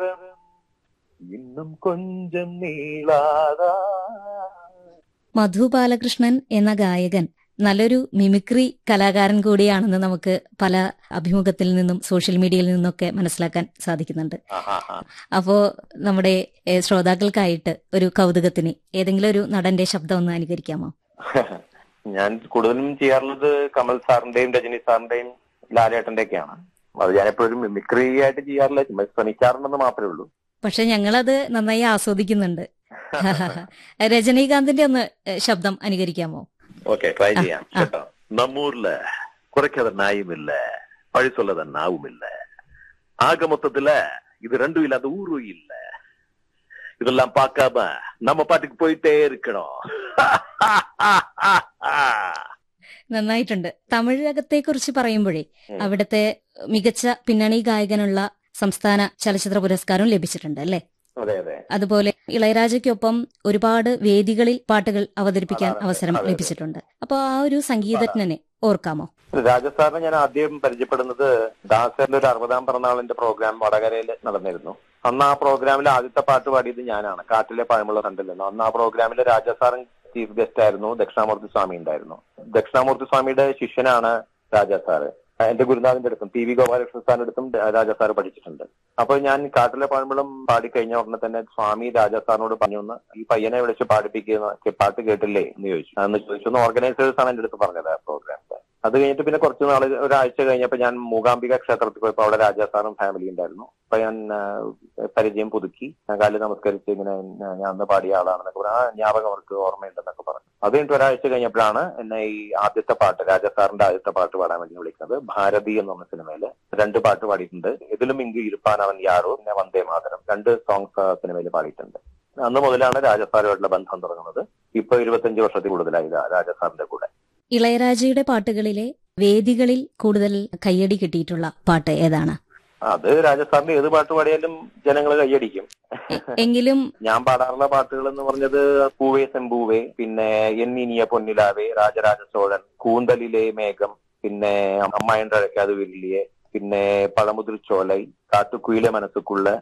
நேரம் இன்னும் கொஞ்சம் நீளாதா മധു ബാലകൃഷ്ണൻ എന്ന ഗായകൻ നല്ലൊരു മിമിക്രി കലാകാരൻ കൂടിയാണെന്ന് നമുക്ക് പല അഭിമുഖത്തിൽ നിന്നും സോഷ്യൽ മീഡിയയിൽ നിന്നൊക്കെ മനസ്സിലാക്കാൻ സാധിക്കുന്നുണ്ട് ആഹാ. അപ്പോ നമ്മുടെ ഏ, ശ്രോതാക്കൾക്കായിട്ട് ഒരു കൗതുകത്തിന് ഏതെങ്കിലും ഒരു നടന്റെ ശബ്ദം ഒന്ന് അനുകരിക്കാമോ ഞാൻ കൂടുതലും ചെയ്യാറുള്ളത് കമൽ സാറിന്റെയും രജനി സാറിന്റെയും ലാലേട്ടന്റെ ഒക്കെയാണ് അത് ഞാൻ എപ്പോഴും മിമിക്രി ആയിട്ട് ചെയ്യാറില്ല ചുമ്മാ ശ്രമിക്കാറുണ്ടെന്ന് മാത്രമേ ഉള്ളൂ പക്ഷെ ഞങ്ങളത് നന്നായി ആസ്വദിക്കുന്നുണ്ട് രജനീകാന്തിന്റെ ഒന്ന് ഏ, ശബ്ദം അനുകരിക്കാമോ ஓகே ட்ரை ஆ, ചെയ്യാം ஆ. കേട്ടോ நம்ம ஊர்ல குறைக்காத நாயும் இல்ல பழி சொல்லாத நாவும் இல்ல ஆக மொத்தத்துல இது ரெண்டும் இல்லாத ஊரும் இல்ல இதெல்லாம் பார்க்காம நம்ம பாட்டுக்கு போயிட்டே இருக்கணும் നന്നായിട്ടുണ്ട് തമിഴകത്തെ കുറിച്ച് പറയുമ്പോഴേ ഉം. അവിടുത്തെ മികച്ച പിന്നണി ഗായകനുള്ള സംസ്ഥാന ചലച്ചിത്ര പുരസ്കാരം ലഭിച്ചിട്ടുണ്ട് അല്ലെ അതെ അതെ അതുപോലെ ഇളയരാജയ്ക്കൊപ്പം ഒരുപാട് വേദികളിൽ പാട്ടുകൾ അവതരിപ്പിക്കാൻ അതെ, അവസരം അതെ, അതെ. ലഭിച്ചിട്ടുണ്ട് അപ്പൊ ആ ഒരു സംഗീതജ്ഞനെ ഓർക്കാമോ രാജസ്ഥാനെ ഞാൻ ആദ്യം പരിചയപ്പെടുന്നത് ദാസറിന്റെ ഒരു അറുപതാം പിറന്നാളിന്റെ പ്രോഗ്രാം വടകരയിൽ നടന്നിരുന്നു അന്ന് ആ പ്രോഗ്രാമിൽ ആദ്യത്തെ പാട്ട് പാടിയത് ഞാനാണ് കാട്ടിലെ പഴമുള്ള കണ്ടിൽ നിന്ന് അന്ന് ആ പ്രോഗ്രാമിൽ രാജസാറും ചീഫ് ഗസ്റ്റ് ആയിരുന്നു ദക്ഷിണാമൂർത്തി സ്വാമി ഉണ്ടായിരുന്നു ദക്ഷിണാമൂർത്തി സ്വാമിയുടെ ശിഷ്യനാണ് രാജാ സാറ് എന്റെ ഗുരുനാഥിന്റെ അടുത്തും പി വി ഗോപാലകൃഷ്ണൻ സാറിന്റെ അടുത്തും രാജാ സാറ് പഠിച്ചിട്ടുണ്ട് അപ്പൊ ഞാൻ കാട്ടിലെ പഴമ്പളം പാടി കഴിഞ്ഞ ഉടനെ തന്നെ സ്വാമി രാജാ സാറിനോട് പറഞ്ഞു "ഒന്ന് ഈ പയ്യനെ വിളിച്ച് പാടിപ്പിക്കുന്ന പാട്ട് കേട്ടില്ലേ എന്ന് ചോദിച്ചു അന്ന് ചോദിച്ചു ഓർഗനൈസേഴ്സ് ആണ് എന്റെ അടുത്ത് പറഞ്ഞത് ആ പ്രോഗ്രാമിന്റെ അത് കഴിഞ്ഞിട്ട് പിന്നെ കുറച്ച് നാള് ഒരാഴ്ച കഴിഞ്ഞപ്പോ ഞാൻ മൂകാംബിക ക്ഷേത്രത്തിൽ പോയപ്പോ അവിടെ രാജാ സാറും ഫാമിലി ഉണ്ടായിരുന്നു അപ്പൊ ഞാൻ ആ, പരിചയം പുതുക്കി ഞാൻ കാലിൽ നമസ്കരിച്ച് ഇങ്ങനെ ഞാൻ ഞാൻ അന്ന് പാടിയ ആളാണെന്നൊക്കെ പറഞ്ഞു ആ ഞാപകം അവർക്ക് ഓർമ്മയുണ്ടെന്നൊക്കെ പറഞ്ഞു അത് കഴിഞ്ഞിട്ട് ഒരാഴ്ച കഴിഞ്ഞപ്പോഴാണ് എന്നെ ഈ ആദ്യത്തെ പാട്ട് രാജാ സാറിന്റെ ആദ്യത്തെ പാട്ട് പാടാൻ വേണ്ടി വിളിക്കുന്നത് ഭാരതി എന്ന് പറഞ്ഞ സിനിമയില് രണ്ട് പാട്ട് പാടിയിട്ടുണ്ട് ഇതിലും ഇങ്ക് ഇരുപ്പാൻ അവൻ യാറോ പിന്നെ വന്ദേ മാതരം രണ്ട് സോങ്സ് സിനിമയിൽ പാടിയിട്ടുണ്ട് അന്ന് മുതലാണ് രാജസാറുമായിട്ടുള്ള ബന്ധം തുടങ്ങുന്നത് ഇപ്പൊ ഇരുപത്തഞ്ച് വർഷത്തിൽ കൂടുതലായി രാ- രാജസാറിന്റെ കൂടെ ഇളയരാജയുടെ പാട്ടുകളിലെ വേദികളിൽ കൂടുതൽ കയ്യടി കിട്ടിയിട്ടുള്ള പാട്ട് ഏതാണ് അത് രാജസ്ഥാനിൽ ഏത് പാട്ട് പാടിയാലും ജനങ്ങൾ കൈയടിക്കും എ- എങ്കിലും ഞാൻ പാടാറുള്ള പാട്ടുകൾ എന്ന് പറഞ്ഞത് പൂവേ സെമ്പൂവേ പിന്നെ എന്നിനിയ പൊന്നിലാവേ രാജരാജ ചോഴൻ കൂന്തലിലെ മേഘം പിന്നെ അമ്മായിന്റെ അഴക്കാത് വലിയ പിന്നെ പഴമുതിർ ചോലൈ കാട്ടുകുയിലെ മനസ്സുക്കുള്ള